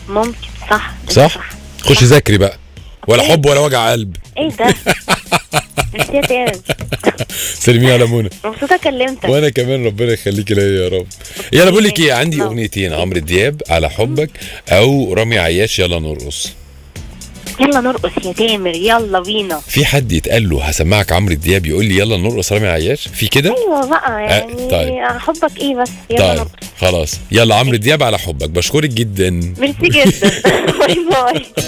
ممكن صح صح خشي ذاكري بقى ولا حب ولا وجع قلب ايه ده ميرسي يا تامر سلمي على منى مبسوطه كلمتك وانا كمان ربنا يخليكي ليا يا رب يلا بقول لك ايه عندي نعم. اغنيتين عمرو دياب على حبك او رامي عياش يلا نرقص يلا نرقص يا تامر يلا بينا في حد يتقال له هسمعك عمرو دياب يقول لي يلا نرقص رامي عياش في كده ايوه بقى يعني طيب. حبك ايه بس يلا طيب نرقص خلاص يلا عمرو دياب على حبك بشكرك جدا ميرسي جدا باي باي